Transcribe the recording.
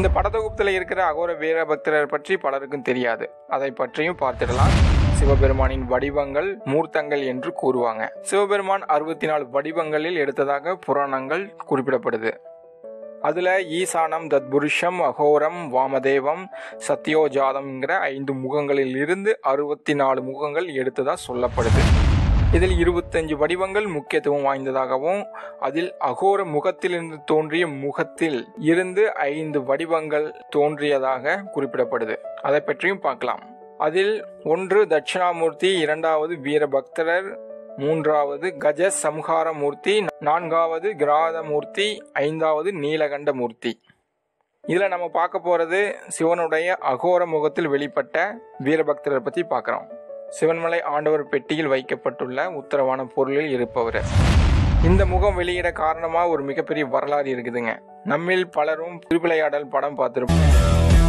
இந்த படத்தொகுப்பில் இருக்கிற அகோர வீரபக்தரர் பற்றி பலருக்கும் தெரியாது அதை பற்றியும் பார்த்திடலாம் சிவபெருமானின் வடிவங்கள் மூர்த்தங்கள் என்று கூறுவாங்க சிவபெருமான் அறுபத்தி நாலு வடிவங்களில் எடுத்ததாக புராணங்கள் குறிப்பிடப்படுது அதுல ஈசானம் தத்புருஷம் அகோரம் வாமதேவம் சத்யோஜாதம்ங்கிற ஐந்து முகங்களில் இருந்து அறுபத்தி நாலு முகங்கள் எடுத்ததா சொல்லப்படுது இதில் இருபத்தஞ்சு வடிவங்கள் முக்கியத்துவம் வாய்ந்ததாகவும் அதில் அகோர முகத்திலிருந்து தோன்றிய முகத்தில் இருந்து ஐந்து வடிவங்கள் தோன்றியதாக குறிப்பிடப்படுது அதை பற்றியும் பார்க்கலாம் அதில் ஒன்று தட்சிணாமூர்த்தி இரண்டாவது வீரபக்தரர் மூன்றாவது கஜ சம்ஹார மூர்த்தி நான்காவது கிராதமூர்த்தி ஐந்தாவது நீலகண்ட மூர்த்தி இதில் நம்ம பார்க்க போகிறது சிவனுடைய அகோர முகத்தில் வெளிப்பட்ட வீரபக்தரை பற்றி பார்க்குறோம் சிவன்மலை ஆண்டவர் பெட்டியில் வைக்கப்பட்டுள்ள உத்தரவான பொருளில் இருப்பவர் இந்த முகம் வெளியிட காரணமாக ஒரு மிகப்பெரிய வரலாறு இருக்குதுங்க நம்மில் பலரும் திருவிளையாடல் படம் பார்த்துருப்போம்